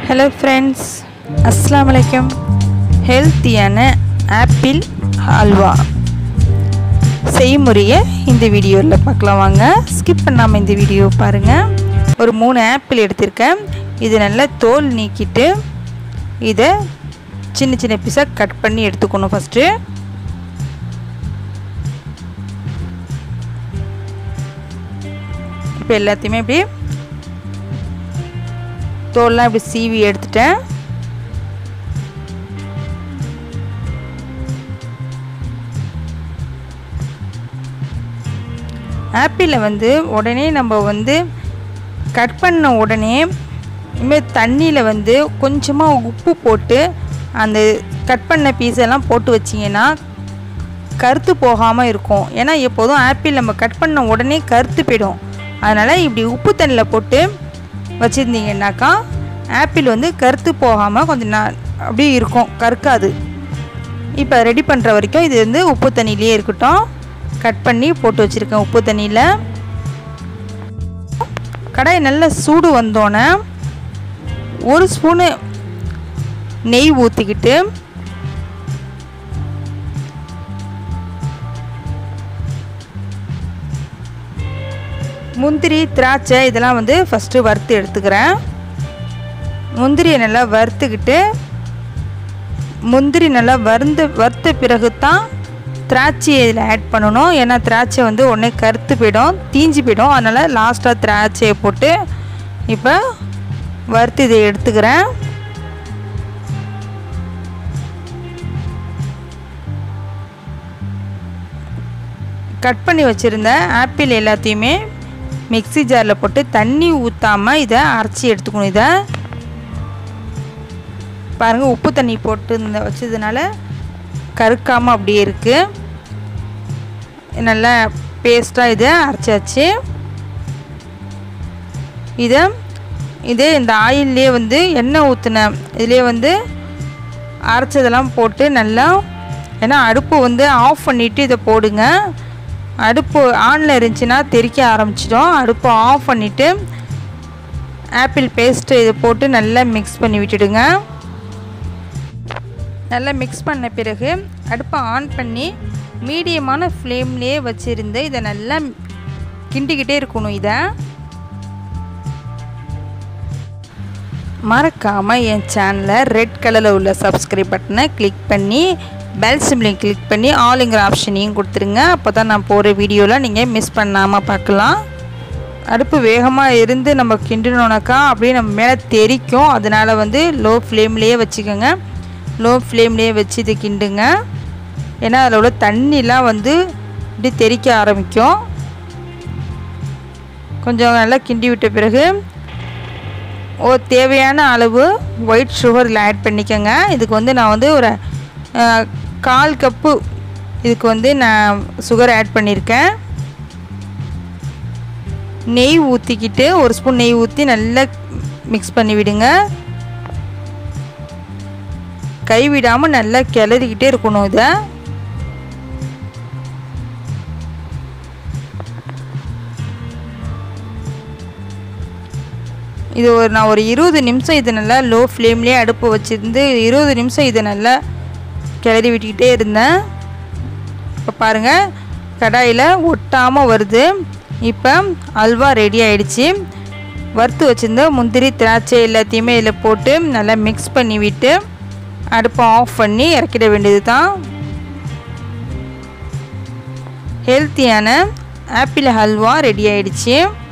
hello friends அஸ்ஸலாமு அலைக்கும் ஹெல்த்தியான ஆப்பிள் ஹல்வா செய்முறையை இந்த வீடியோவில் பார்க்கலாம் வாங்க ஸ்கிப் பண்ணாமல் இந்த வீடியோ பாருங்கள் ஒரு மூணு ஆப்பிள் எடுத்திருக்கேன் இது நல்லா தோல் நீக்கிட்டு இதை சின்ன சின்ன பீஸாக கட் பண்ணி எடுத்துக்கணும் ஃபஸ்ட்டு இப்போ எல்லாத்தையுமே இப்படி தோல்லாம் இப்படி சீவி எடுத்துட்டேன் ஆப்பிளை வந்து உடனே நம்ம வந்து கட் பண்ண உடனே இனிமேல் தண்ணியில் வந்து கொஞ்சமாக உப்பு போட்டு அந்த கட் பண்ண பீஸெல்லாம் போட்டு வச்சிங்கன்னா கருத்து போகாமல் இருக்கும் ஏன்னா எப்போதும் ஆப்பிள் நம்ம கட் பண்ண உடனே கருத்து போயிடும் அதனால் இப்படி உப்பு தண்ணியில் போட்டு வச்சுருந்தீங்கன்னாக்கா ஆப்பிள் வந்து கருத்து போகாமல் கொஞ்சம் நா அப்படியே இருக்கும் கருக்காது இப்போ ரெடி பண்ணுற வரைக்கும் இது வந்து உப்பு தண்ணியிலே இருக்கட்டும் கட் பண்ணி போட்டு வச்சுருக்கேன் உப்பு தண்ணியில் கடாய் நல்லா சூடு வந்தோன்னே ஒரு ஸ்பூனு நெய் ஊற்றிக்கிட்டு முந்திரி திராட்சை இதெல்லாம் வந்து ஃபஸ்ட்டு வறுத்து எடுத்துக்கிறேன் முந்திரியை நல்லா வறுத்துக்கிட்டு முந்திரி நல்லா வறுந்து வறுத்த பிறகு தான் திராட்சையை இதில் ஆட் பண்ணணும் ஏன்னா திராட்சை வந்து உடனே கருத்து போயிடும் தீஞ்சு போயிடும் அதனால் லாஸ்ட்டாக திராட்சையை போட்டு இப்போ வறுத்து இதை எடுத்துக்கிறேன் கட் பண்ணி வச்சுருந்த ஆப்பிள் எல்லாத்தையுமே மிக்சி ஜாரில் போட்டு தண்ணி ஊற்றாமல் இதை அரைச்சி எடுத்துக்கணும் இதை பாருங்கள் உப்பு தண்ணி போட்டு இந்த வச்சதுனால கருக்காமல் அப்படியே இருக்குது நல்லா பேஸ்ட்டாக இதை அரைச்சாச்சு இதை இதே இந்த ஆயிலே வந்து எண்ணெய் ஊற்றினேன் இதிலே வந்து அரைச்சதெல்லாம் போட்டு நல்லா ஏன்னா அடுப்பு வந்து ஆஃப் பண்ணிவிட்டு இதை போடுங்க அடுப்பு ஆனில் இருந்துச்சுன்னா தெறிக்க ஆரம்பிச்சிடும் அடுப்பு ஆஃப் பண்ணிவிட்டு ஆப்பிள் பேஸ்ட்டு இதை போட்டு நல்லா மிக்ஸ் பண்ணி விட்டுடுங்க நல்லா மிக்ஸ் பண்ண பிறகு அடுப்பை ஆன் பண்ணி மீடியமான ஃப்ளேம்லேயே வச்சுருந்து இதை நல்லா கிண்டிக்கிட்டே இருக்கணும் இதை மறக்காமல் என் சேனலை ரெட் கலரில் உள்ள சப்ஸ்கிரைப் பட்டனை கிளிக் பண்ணி பெல் சிம்லையும் கிளிக் பண்ணி ஆளுங்கிற ஆப்ஷனையும் கொடுத்துருங்க அப்போ தான் நான் போகிற வீடியோவில் நீங்கள் மிஸ் பண்ணாமல் பார்க்கலாம் அடுப்பு வேகமாக இருந்து நம்ம கிண்டினோனாக்கா அப்படியே நம்ம மேலே தெரிக்கும் அதனால் வந்து லோ ஃப்ளேம்லேயே வச்சுக்கோங்க லோ ஃப்ளேம்லேயே வச்சு இது கிண்டுங்க ஏன்னா அதில் உள்ள தண்ணிலாம் வந்து இப்படி தெறிக்க ஆரம்பிக்கும் கொஞ்சம் நல்லா கிண்டி விட்ட பிறகு ஓ தேவையான அளவு ஒயிட் சுகர் இதில் ஆட் பண்ணிக்கோங்க இதுக்கு வந்து நான் வந்து ஒரு கால் கப்பு இதுக்கு வந்து நான் சுகர் ஆட் பண்ணியிருக்கேன் நெய் ஊற்றிக்கிட்டு ஒரு ஸ்பூன் நெய் ஊற்றி நல்லா மிக்ஸ் பண்ணி விடுங்க கைவிடாமல் நல்லா கிளறிக்கிட்டே இருக்கணும் இதை இது ஒரு நான் ஒரு இருபது நிமிஷம் இதை நல்லா லோ ஃப்ளேம்லேயே அடுப்பு வச்சுருந்து இருபது நிமிஷம் இதை நல்லா கிளறி விட்டுக்கிட்டே இருந்தேன் இப்போ பாருங்கள் கடாயில் ஒட்டாமல் வருது இப்போ அல்வா ரெடி ஆயிடுச்சு வறுத்து வச்சுருந்த முந்திரி திராட்சை எல்லாத்தையுமே இதில் போட்டு நல்லா மிக்ஸ் பண்ணி விட்டு அடுப்பை ஆஃப் பண்ணி இறக்கிட வேண்டியது தான் ஹெல்த்தியான ஆப்பிள் ஹல்வா ரெடி ஆயிடுச்சு